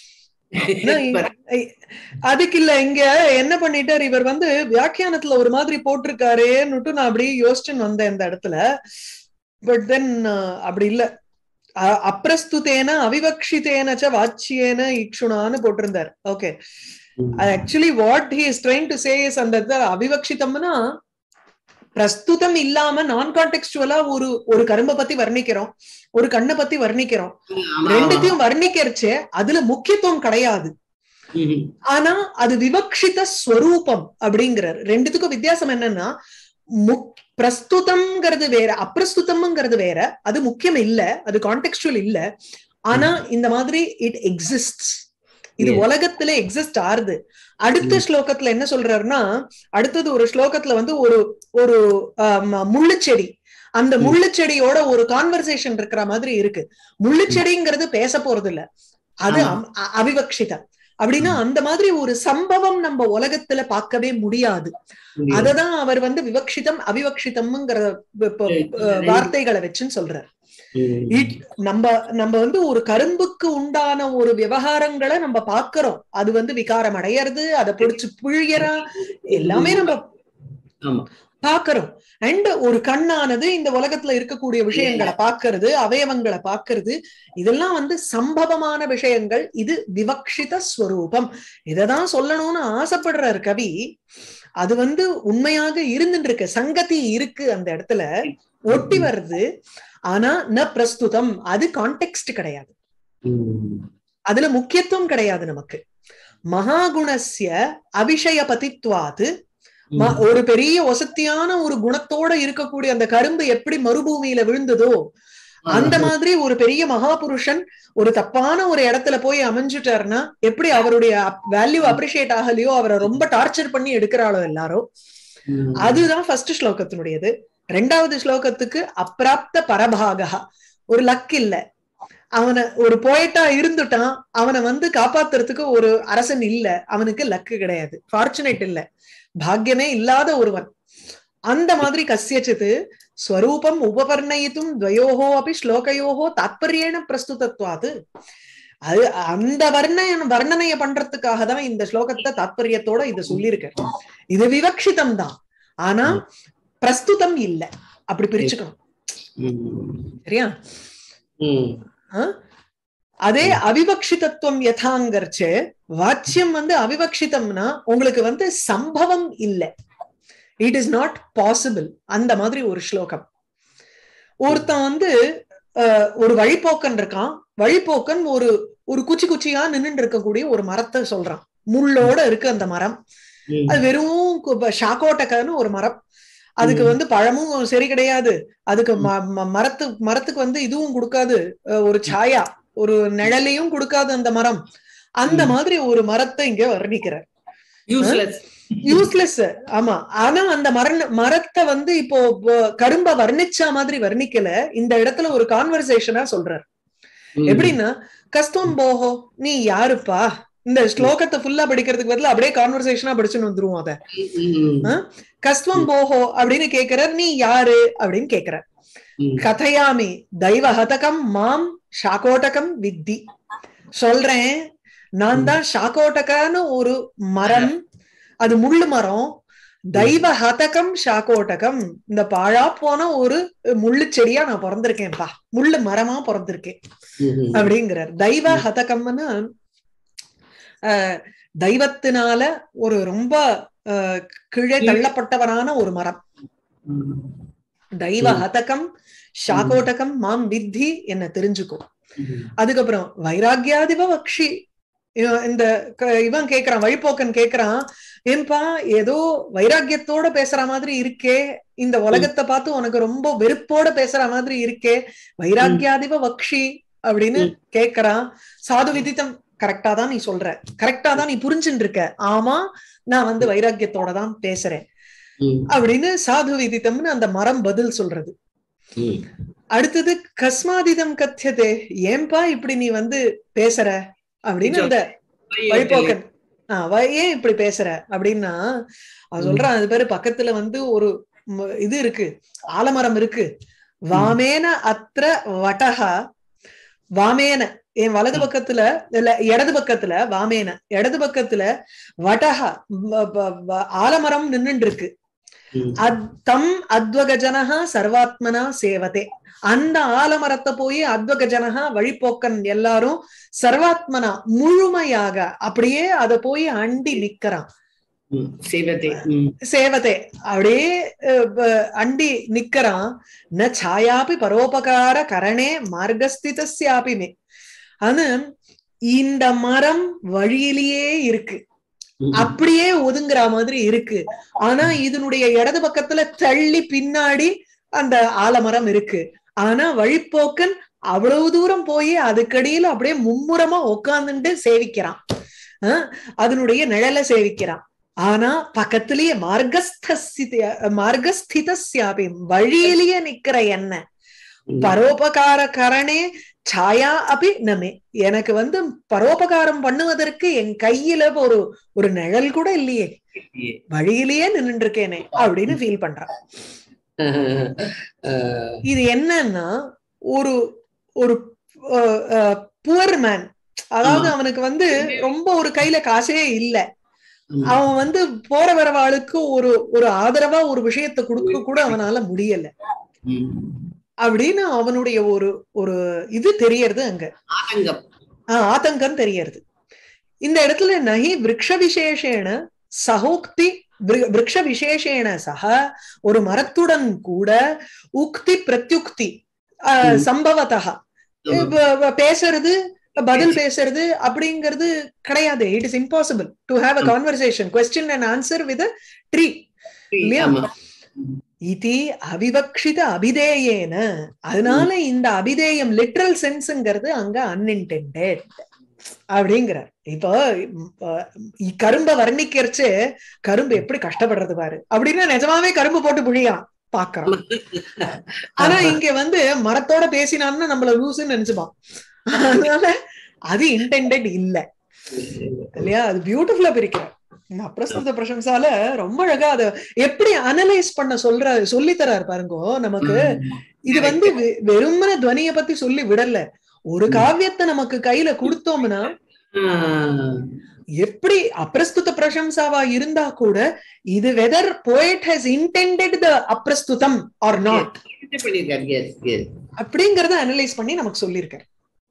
அதுக்கு இல்ல இங்க என்ன பண்ணிட்டார் இவர் வந்து வியாக்கியானத்துல ஒரு மாதிரி போட்டிருக்காரேன்னுட்டு நான் அப்படியே யோசிச்சுன்னு வந்தேன் இந்த இடத்துல பட் தென் அப்படி இல்ல அ- அப்பிரஸ்துதேன அவிவக்ஷிதேன ச வாச்சியேன இக்ஷுணான்னு போட்டிருந்தார் okay actually what he is trying to say is அந்த இடத்துல அவிவக்ஷிதம்னா பிரஸ்துதம் இல்லாம நான் கான்டெக்ஸ்டுவலா ஒரு ஒரு கரும்பை பத்தி வர்ணிக்கிறோம் ஒரு கண்ணை பத்தி வர்ணிக்கிறோம் ரெண்டுத்தையும் வர்ணிக்கிறச்சே அதுல முக்கியத்துவம் கிடையாது ஆனா அது விவக்ஷித ஸ்வரூபம் அப்படிங்கிறார் ரெண்டுத்துக்கும் வித்தியாசம் என்னன்னா முக் பிரஸ்துதம்ங்கிறது வேற அப்பிரஸ்துதம்ங்கிறது வேற அது முக்கியம் இல்ல அது கான்டெக்ஸ்டுவல் இல்ல ஆனா இந்த மாதிரி இட் எக்ஸிஸ்ட் இது Yes. உலகத்துல எக்ஸிஸ்ட் ஆறுது அடுத்த ஸ்லோகத்துல என்ன சொல்றாருன்னா அடுத்தது ஒரு ஸ்லோகத்துல வந்து ஒரு ஒரு ஆம், முள்ளுச்செடி அந்த ம். முள்ளுச்செடியோட ஒரு கான்வர்சேஷன் இருக்கிற மாதிரி இருக்கு முள்ளுச்செடிங்கிறது பேச போறது இல்ல அது ஆமா. அம்- அ- அவிவக்ஷிதம் அப்படின்னா அந்த மாதிரி ஒரு சம்பவம் நம்ம உலகத்துல பார்க்கவே முடியாது அததான் அவர் வந்து விவக்ஷிதம் அவிவக்ஷிதம்ங்கிற வ- ப- அஹ் வார்த்தைகளை வச்சுன்னு சொல்றார் இட்- நம்ம நம்ம வந்து ஒரு கரும்புக்கு உண்டான ஒரு விவகாரங்களை நம்ம பார்க்கிறோம் அது வந்து விகாரம் அடையறது அதை பிடிச்சு புழியறா எல்லாமே நம்ம ஆமா பார்க்கிறோம் அண்ட் ஒரு கண்ணானது இந்த உலகத்துல இருக்கக்கூடிய விஷயங்களை பார்க்கிறது அவயவங்களை பார்க்கிறது இதெல்லாம் வந்து சம்பவமான விஷயங்கள் இது விவக்ஷித ஸ்வரூபம் இததான் சொல்லணும்னு ஆசைப்படுறார் கவி அது வந்து உண்மையாக இருந்துட்டு இருக்கு சங்கதி இருக்கு அந்த இடத்துல ஒட்டி வருது ஆனா ந பிரஸ்துதம் அது கான்டெக்ஸ்ட் கிடையாது அதுல முக்கியத்துவம் கிடையாது நமக்கு மகாகுணஸ்ய அபிஷய பதித்வாது ம- ஒரு பெரிய ஒசத்தியான ஒரு குணத்தோட இருக்கக்கூடிய அந்த கரும்பு எப்படி மறுபூமியில விழுந்ததோ அந்த மாதிரி ஒரு பெரிய மகாபுருஷன் ஒரு தப்பான ஒரு இடத்துல போய் அமைஞ்சுட்டாருன்னா எப்படி அவருடைய வேல்யூ அப்ரிஷியேட் ஆகலையோ அவரை ரொம்ப டார்ச்சர் பண்ணி எடுக்கிறாளோ எல்லாரும் அதுதான் ஃபர்ஸ்ட் ஸ்லோகத்தினுடையது ரெண்டாவது ஸ்லோகத்துக்கு அப்பிராப்த பரபாகா ஒரு லக் இல்ல அவனை ஒரு போயட்டா இருந்துட்டான் அவனை வந்து காப்பாத்துறதுக்கு ஒரு அரசன் இல்ல அவனுக்கு லக்கு கிடையாது ஃபார்ச்சுனேட் இல்ல பாக்கியமே இல்லாத ஒருவன் அந்த மாதிரி கசியச்சித்து ஸ்வரூபம் உபவர்ணயித்தும் துவயோகோ அப்படி ஸ்லோகயோகோ தாத்பரியேன பிரஸ்துதத்வாது அது அந்த வர்ணன வர்ணனைய பண்றதுக்காக தான் இந்த ஸ்லோகத்தை தாத்பரியத்தோட இதை சொல்லியிருக்கேன் இது விவக்ஷிதம் தான் ஆனா பிரஸ்துதம் இல்ல அப்படி பிரிச்சுக்கணும் சரியா அதே அவிவக்ஷிதத்துவம் யதாங்கர்ச்சு வாச்சியம் வந்து அவிவக்ஷிதம்னா உங்களுக்கு வந்து சம்பவம் இல்ல இட் இஸ் நாட் பாசிபிள் அந்த மாதிரி ஒரு ஸ்லோகம் ஒருத்தன் வந்து அஹ், ஒரு வழிப்போக்கன் இருக்கான் வழிப்போக்கன் ஒரு ஒரு குச்சி குச்சியா நின்னுட்டு இருக்கக்கூடிய ஒரு மரத்தை சொல்றான் முள்ளோட இருக்கு அந்த மரம் அது வெறும் கு- ஷாக்கோட்டக்கன்னு ஒரு மரம் அதுக்கு ம். வந்து பழமும் சரி கிடையாது அதுக்கு ம- ம- மரத்து மரத்துக்கு வந்து இதுவும் கொடுக்காது அஹ் ஒரு சாயா ஒரு நிழலையும் கொடுக்காது அந்த மரம் அந்த ம். மாதிரி ஒரு மரத்தை இங்க வர்ணிக்கிறார் யூஸ்லெஸ் யூஸ்லெஸ் ஆமா ஆனா அந்த மரண மரத்தை வந்து இப்போ வ- கரும்ப வர்ணிச்ச மாதிரி வர்ணிக்கல இந்த இடத்துல ஒரு கான்வர்சேஷனா சொல்றார் எப்படின்னா கஸ்தோம் போஹோ நீ யாருப்பா இந்த ஸ்லோகத்தை ஃபுல்லா படிக்கிறதுக்கு பதிலா அப்படியே கான்வர்சேஷனா படிச்சுன்னு வந்துருவோம் அத கஸ்துவம் போஹோ அப்படின்னு கேக்குறார் நீ யாரு அப்படின்னு கேக்குறார் கதையாமி தெய்வ ஹதகம் மாம் ஷாகோட்டகம் வித்தி சொல்றேன் நான் தான் ஷாகோட்டகான்னு ஒரு மரம் அது முள்ளு மரம் தெய்வ ஹதகம் ஷாகோட்டகம் இந்த பாழா போன ஒரு முள்ளு செடியா நான் பிறந்திருக்கேன்ப்பா முள்ளு மரமா பிறந்திருக்கேன் அப்படிங்கிறார் தெய்வ ஹதகம்னு அஹ், தெய்வத்தினால ஒரு ரொம்ப அஹ், கீழே தள்ளப்பட்டவனான ஒரு மரம் தெய்வ ம். ஹதகம் ஷாகோட்டகம் மாம் வித்தி என்ன தெரிஞ்சுக்கோ அதுக்கப்புறம் வைராகியாதிவ வக்ஷி இவன் இந்த க- இவன் கேக்குறான் வழிபோக்கன் கேக்குறான் ஏன்பா ஏதோ வைராக்கியத்தோட பேசுற மாதிரி இருக்கே இந்த உலகத்தை பார்த்து உனக்கு ரொம்ப வெறுப்போட பேசுற மாதிரி இருக்கே வைராக்கியாதிவ வக்ஷி அப்படின்னு ம். கேக்குறான் சாது விதித்தம் கரெக்டா தான் நீ சொல்ற கரெக்டா தான் நீ புரிஞ்சுட்டு இருக்க ஆமா நான் வந்து வைராக்கியத்தோட தான் பேசுறேன் அப்படின்னு சாது விதித்தம்னு அந்த மரம் பதில் சொல்றது அடுத்தது கஸ்மாதிதம் கத்தியதே ஏன்பா இப்படி நீ வந்து பேசுற அப்படின்னு அந்த வழிபோக்கன் ஆஹ் வ- ஏன் இப்படி பேசுற அப்படின்னா அவன் ம். சொல்றான் அது பேரு பக்கத்துல வந்து ஒரு ம- இது இருக்கு ஆலமரம் இருக்கு வாமேன அத்திர வடகா வாமேன என் வலது பக்கத்துல இல்ல இடது பக்கத்துல வாமேன இடது பக்கத்துல வடகா வ- வ- வ- ஆலமரம் நின்னுட்டு இருக்கு ம். அத்- தம் அத்வகஜனஹா சர்வாத்மனா சேவதே அந்த ஆலமரத்தை போய் அத்வகஜனஹா வழிப்போக்கன் எல்லாரும் சர்வாத்மனா முழுமையாக அப்படியே அத போய் அண்டி நிக்கிறான் ம். சேவதே ம். சேவதே அப்படியே அஹ், ப- அண்டி நிக்கிறான் ந சாயாபி பரோபகார கரணே மார்கஸ்திதஸ்யாபி மே ஆனா இந்த மரம் வழியிலேயே இருக்கு ம். அப்படியே ஒதுங்குற மாதிரி இருக்கு ஆனா இதனுடைய இடது பக்கத்துல தள்ளி பின்னாடி அந்த ஆலமரம் இருக்கு ஆனா வழிப்போக்கன் அவ்வளவு தூரம் போய் அதுக்கடியில அப்படியே மும்முரமா உட்கார்ந்துட்டு சேவிக்கிறான் ஆஹ் அதனுடைய நிழலை சேவிக்கிறான் ஆனா பக்கத்திலேயே மார்கஸ்தித மார்கஸ்திதஸ்யாபி வழியிலேயே நிக்கிற என்ன ம். பரோபகார கரணே சாயா அபி நமே எனக்கு வந்து பரோபகாரம் பண்ணுவதற்கு என் கையில ஒரு ஒரு நிழல் கூட இல்லையே வழியிலேயே நின்னுட்டு இருக்கேனே அப்படின்னு ஃபீல் பண்றான் அஹ், இது என்னன்னா ஒரு ஒரு புவர் மேன் அதாவது ஆமா. அவனுக்கு வந்து ரொம்ப ஒரு கையில காசே இல்ல ம். அவன் வந்து போற வரவாளுக்கு ஒரு ஒரு ஆதரவா ஒரு விஷயத்தை கொடுக்க கூட அவனால முடியல ம். அப்படின்னு அவனுடைய ஒரு ஒரு இது தெரியறது அங்க ஆதங்கம் ஆஹ் ஆதங்கம் தெரியறது இந்த இடத்துல நகி விரக்ஷ விசேஷேன சகோக்தி விரு- விருக்ஷ விசேஷேன சக ஒரு மரத்துடன் கூட உக்தி பிரத்யுக்தி ஆஹ் ம். சம்பவத்தா ஆமா. ப- ப- பேசுறது பதில் பேசுறது அப்படிங்கிறது கிடையாது it is impossible to have a ம். Conversation question and answer with tree இல்லையா? ஆமா. இதி அவிவக்ஷித அபிதேயேன அதனால இந்த அபிதேயம் லிட்ரல் சென்ஸ்ங்கிறது அங்க அன்இன்டெண்டட் அப்படிங்கிறார் இப்போ ம், அஹ், இ- கரும்ப வர்ணிக்கிறச்சு கரும்பு எப்படி கஷ்டப்படுறது பாரு அப்படின்னா நிஜமாவே கரும்பு போட்டு புழியான் பாக்குறான் ஆனா இங்க வந்து மரத்தோட பேசினான்னு நம்மள லூசுன்னு நினைச்சுப்பான் அதனால அது இன்டெண்டட் இல்ல இல்லையா அது பியூட்டிஃபுல்லா பிரிக்கிறார் இந்த அப்பிரஸ்துத பிரசம்சால ரொம்ப அழகா அத எப்படி அனலைஸ் பண்ண சொல்ற சொல்லி தராரு பாருங்கோ நமக்கு இது வந்து வெ- வெறுமன துவனிய பத்தி சொல்லி விடல ஒரு ம். காவியத்தை நமக்கு கையில கொடுத்தோம்னா ஆஹ், எப்படி அப்பிரஸ்துத பிரசம்சாவா இருந்தா கூட இது whether poet has intended the அப்பிரஸ்துதம் ஆர் நாட் என்ன பண்ணிருக்காரு yes, yes. அப்படிங்கறத அனலைஸ் பண்ணி நமக்கு சொல்லியிருக்காரு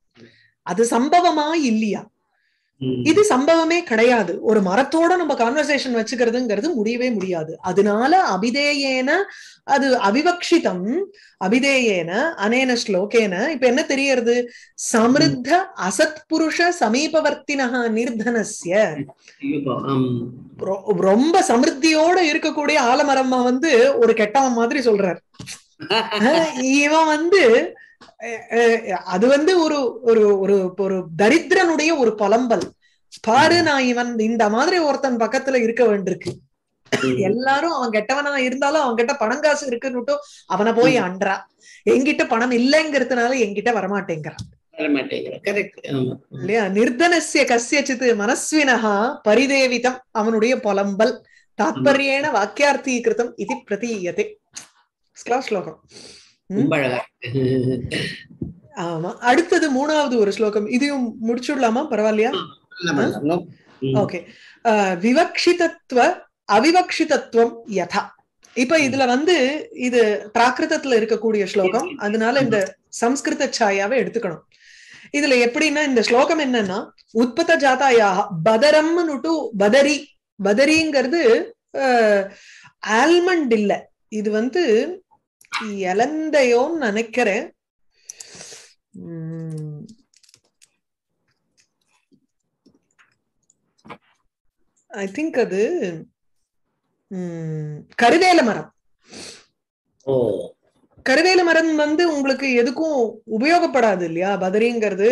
அது சம்பவமா இல்லையா ம். இது சம்பவமே கிடையாது ஒரு மரத்தோட நம்ம கான்வர்சேஷன் வச்சுக்கிறதுங்கிறது முடியவே முடியாது அதனால அபிதேயேன அது அவிவக்ஷிதம் அபிதேயேன அனேன ஸ்லோகேன இப்ப என்ன தெரியறது சமிருத்த அசத் புருஷ சமீபவர்த்தினஹ நிர்தனஸ்ய ஐயோ, ஆம். ரொ- ரொம்ப சமிருத்தியோட இருக்கக்கூடிய ஆலமரம்மா வந்து ஒரு கெட்டவன் மாதிரி சொல்றார் அஹ் இவன் வந்து அஹ், அஹ், அது வந்து ஒரு ஒரு ஒரு ஒரு தரித்திரனுடைய ஒரு புலம்பல் பாரு நான் இவன் இந்த மாதிரி ஒருத்தன் பக்கத்துல இருக்க வேண்டியிருக்கு எல்லாரும் அவன் கெட்டவனா இருந்தாலும் அவன் கிட்ட பணம் காசு இருக்குன்னுட்டு அவனை போய் அன்றா என்கிட்ட பணம் இல்லைங்கிறதுனால என்கிட்ட வரமாட்டேங்கிறான் வர மாட்டேங்கிறார் கரெக்ட் ஆமா இல்லையா நிர்தனசிய கசியச்சித் மனஸ்வினஹா பரிதேவிதம் அவனுடைய புலம்பல் தாத்பரியேன வாக்கியார்த்தீகிருதம் இது பிரதீயதே ஸ்லா- ஸ்லோகம் ம்? ரொம்ப அழகா இருக்கு. ஆமா அடுத்தது மூணாவது ஒரு ஸ்லோகம் இதையும் முடிச்சுடலாமா பரவாயில்லையா நல்லா பண்ணலாம். ம். ஓகே விவக்ஷிதத்துவ அவிவக்ஷிதத்துவம் யதா இப்ப இதுல வந்து இது பிராகிருதத்துல இருக்கக்கூடிய ஸ்லோகம் அதனால இந்த சம்ஸ்கிருத சாயாவை எடுத்துக்கணும் இதுல எப்படின்னா இந்த ஸ்லோகம் என்னன்னா உற்பத்த ஜாதாயாக பதரம்னுட்டு பதரி பதரிங்கிறது ஆல்மண்ட் இல்ல இது வந்து இலந்தையோன்னு நினைக்கிறேன் உம் ஐ திங்க் அது ம், கருவேல மரம் ஓ கருவேல மரம் வந்து உங்களுக்கு எதுக்கும் உபயோகப்படாது இல்லையா பதரிங்கிறது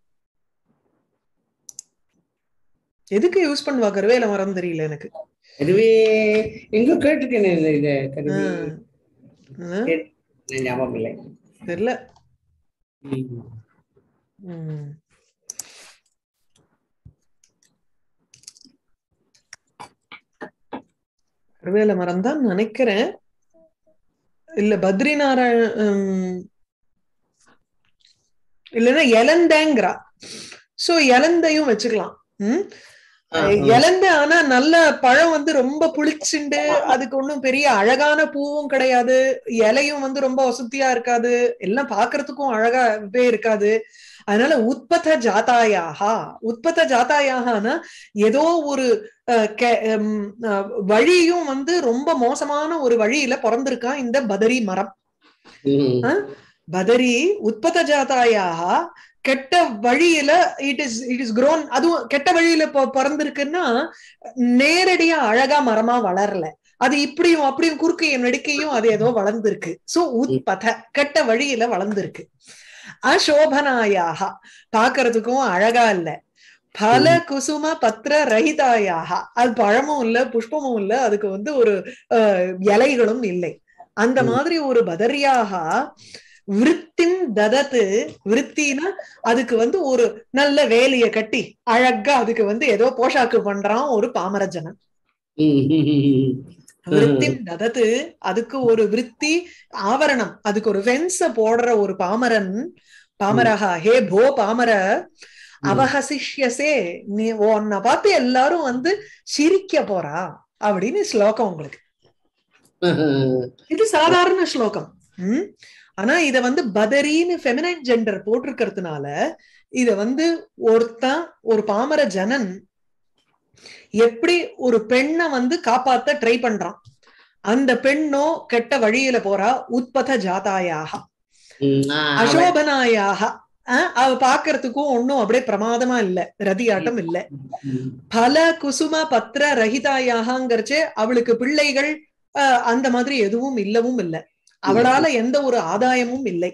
எதுக்கு யூஸ் பண்ணுவா கருவேல மரம் தெரியல எனக்கு அதுவே எங்க கேட்டிருக்கேன் இல்ல இத கருவி ஆ. ஆ, ஞாபகம் இல்லை தெரியல ம். ம். கருவேல மரம் தான் நினைக்கிறேன் இல்ல பத்ரிநாராயண் இல்லைன்னா எலந்தேங்கிறா சோ எலந்தையும் வச்சுக்கலாம் ம் இலந்து ஆனா நல்ல பழம் வந்து ரொம்ப புளிச்சுண்டு அதுக்கு ஒண்ணும் பெரிய அழகான பூவும் கிடையாது இலையும் வந்து ரொம்ப வசதியா இருக்காது எல்லாம் பாக்குறதுக்கும் அழகாவே இருக்காது அதனால உற்பத்த ஜாத்தாயாகா உற்பத்த ஜாத்தாயாகனா ஏதோ ஒரு வழியும் வந்து ரொம்ப மோசமான ஒரு வழியில பிறந்திருக்கான் இந்த பதரி மரம் பதரி உற்பத்த ஜாத்தாயாக கெட்ட வழியில it is it is grown அதுவும் கெட்ட வழியில பிறந்திருக்குன்னா நேரடியா அழகா மரமா வளரல அது இப்படியும் அப்படியும் குறுக்கு நெடுக்கையும் அது ஏதோ வளர்ந்திருக்கு சோ உற்பத கெட்ட வழியில வளர்ந்திருக்கு அசோபனாயாக பாக்குறதுக்கும் அழகா இல்ல பல குசும பத்திர ரஹிதாயாக அது பழமும் இல்ல புஷ்பமும் இல்ல அதுக்கு வந்து ஒரு இலைகளும் இல்லை அந்த மாதிரி ஒரு பதரியாக விற்த்தின் ததத்து விற்த்தினா அதுக்கு வந்து ஒரு நல்ல வேலைய கட்டி அழகா அதுக்கு வந்து ஏதோ போஷாக்கு பண்றான் ஒரு பாமரஜனன் விற்த்தின் ததத்து அதுக்கு ஒரு விற்பி ஆவரணம் அதுக்கு ஒரு வென்ச போடுற ஒரு பாமரன் பாமரஹா ஹே போ பாமர அவஹசிஷ்யசே நீ உன்னை பார்த்து எல்லாரும் வந்து சிரிக்க போறா அப்படின்னு ஸ்லோகம் உங்களுக்கு இது சாதாரண ஸ்லோகம் உம் ஆனா இத வந்து பதரின்னு ஃபெமினைன் ஜெண்டர் போட்டிருக்கிறதுனால இத வந்து ஒருத்தன் ஒரு பாமர ஜனன் எப்படி ஒரு பெண்ணை வந்து காப்பாத்த ட்ரை பண்றான் அந்த பெண்ணோ கெட்ட வழியில போறா உற்பத ஜாதாயாக அசோபனாயாக அவ பாக்குறதுக்கும் ஒன்னும் அப்படியே பிரமாதமா இல்ல ரதியாட்டம் இல்ல பல குசும பத்திர ரஹிதாயாகங்கிறச்சே அவளுக்கு பிள்ளைகள் அந்த மாதிரி எதுவும் இல்லவும் இல்லை அவளால எந்த ஒரு ஆதாயமும் இல்லை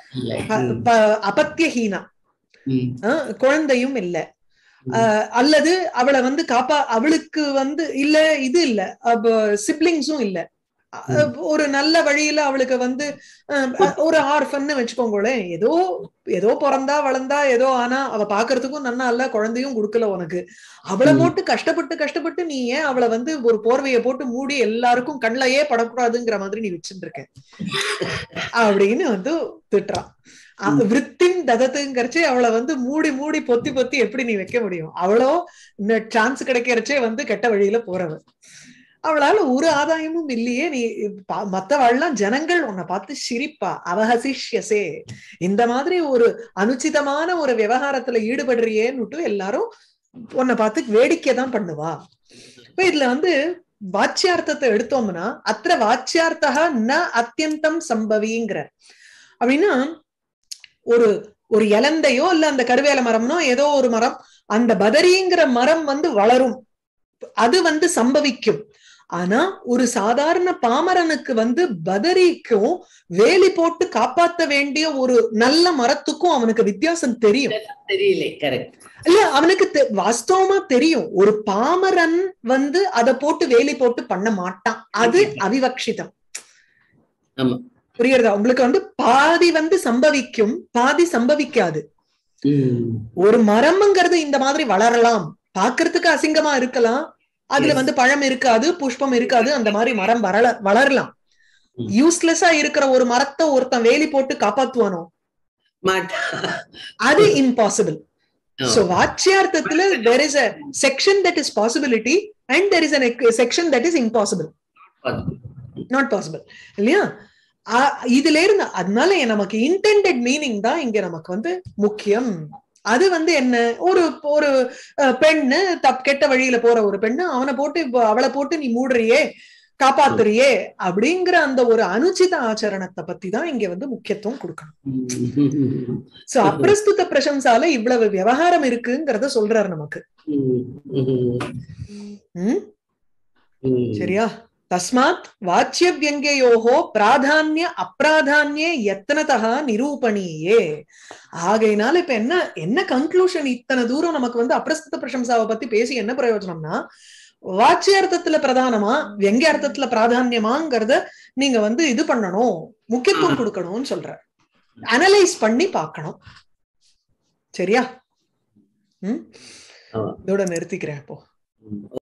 அபத்தியஹீனா குழந்தையும் இல்ல அல்லது அவளை வந்து காப்பா அவளுக்கு வந்து இல்ல இது இல்ல சிப்ளிங்ஸும் இல்ல ஒரு நல்ல வழியில அவளுக்கு வந்து ஒரு ஆர்ஃபன்னு வச்சுக்கோங்களேன் ஏதோ ஏதோ பிறந்தா வளர்ந்தா ஏதோ ஆனா அவ பாக்குறதுக்கும் நன்னா இல்ல குழந்தையும் கொடுக்கல உனக்கு அவளை போட்டு கஷ்டப்பட்டு கஷ்டப்பட்டு நீ ஏன் அவளை வந்து ஒரு போர்வையை போட்டு மூடி எல்லாருக்கும் கண்ணையே படக்கூடாதுங்கிற மாதிரி நீ வச்சுட்டு இருக்க அப்படின்னு வந்து திட்டுறான் விற்த்தின் ததத்துங்கிறச்சே அவளை வந்து மூடி மூடி பொத்தி பொத்தி எப்படி நீ வைக்க முடியும் அவளோ இந்த சான்ஸ் கிடைக்கிறச்சே வந்து கெட்ட வழியில போறவ அவளால ஒரு ஆதாயமும் இல்லையே நீ மத்தவாள்லாம் ஜனங்கள் உன்னை பார்த்து சிரிப்பா அவஹசிஷ்யசே இந்த மாதிரி ஒரு அனுச்சிதமான ஒரு விவகாரத்துல ஈடுபடுறியேன்னுட்டு எல்லாரும் உன்னை பார்த்து வேடிக்கை தான் பண்ணுவா இப்ப இதுல வந்து வாச்சியார்த்தத்தை எடுத்தோம்னா அத்த வாச்சியார்த்தா ந அத்தியந்தம் சம்பவிங்கிற அப்படின்னா ஒரு ஒரு இலந்தையோ இல்ல அந்த கருவேல மரம்னோ ஏதோ ஒரு மரம் அந்த பதரிங்கிற மரம் வந்து வளரும் அது வந்து சம்பவிக்கும் ஆனா ஒரு சாதாரண பாமரனுக்கு வந்து பதரிக்கும் வேலி போட்டு காப்பாத்த வேண்டிய ஒரு நல்ல மரத்துக்கும் அவனுக்கு வித்தியாசம் தெரியும் தெரியல கரெக்ட் இல்ல அவனுக்கு வாஸ்தவமா தெரியும் ஒரு பாமரன் வந்து அதை போட்டு வேலி போட்டு பண்ண மாட்டான் அது அவிவக்ஷிதம் ஆமா புரியுறதா உங்களுக்கு வந்து பாதி வந்து சம்பவிக்கும் பாதி சம்பவிக்காது ஒரு மரம்ங்கிறது இந்த மாதிரி வளரலாம் பாக்குறதுக்கு அசிங்கமா இருக்கலாம் அதுல வந்து பழம் இருக்காது புஷ்பம் இருக்காது அந்த மாதிரி மரம் வளர வளரலாம் யூஸ்லெஸ்ஸா இருக்கிற ஒரு மரத்தை ஒருத்தன் வேலி போட்டு காப்பாத்துவானோ அது இம்பாசிபிள் சோ வாச்சியார்த்தத்துல there is a section that is possibility and there is a section that is impossible not possible இல்லையா இதுல இருந்து அதனால நமக்கு இன்டெண்டட் மீனிங் தான் இங்க நமக்கு வந்து முக்கியம் அது வந்து என்ன ஒரு ஒரு பெண்ணு தப் கெட்ட வழியில போற ஒரு பெண்ணு அவனை போட்டு அவளை போட்டு நீ மூடுறியே காப்பாத்துறியே அப்படிங்கிற அந்த ஒரு அனுச்சித ஆச்சரணத்தை பத்தி தான் இங்க வந்து முக்கியத்துவம் கொடுக்கணும் சோ அப்பிரஸ்துத பிரசம்சால இவ்வளவு விவகாரம் இருக்குங்கிறத சொல்றாரு நமக்கு சரியா தஸ்மாத் வாச்சிய வியங்கயோகோ பிராதானிய அப்பிராதானிய எத்தனதா நிரூபணியே ஆகையினால இப்ப என்ன என்ன கன்க்ளூஷன் இத்தனை தூரம் நமக்கு வந்து அப்பிரஸ்துத பிரசம்சாவை பத்தி பேசி என்ன பிரயோஜனம்னா வாச்சியார்த்தத்துல பிரதானமா வெங்க அர்த்தத்துல பிராதான்யமாங்கிறத நீங்க வந்து இது பண்ணணும் முக்கியத்துவம் கொடுக்கணும்னு சொல்ற அனலைஸ் பண்ணி பார்க்கணும் சரியா ம் இதோட நிறுத்திக்கிறேன் இப்போ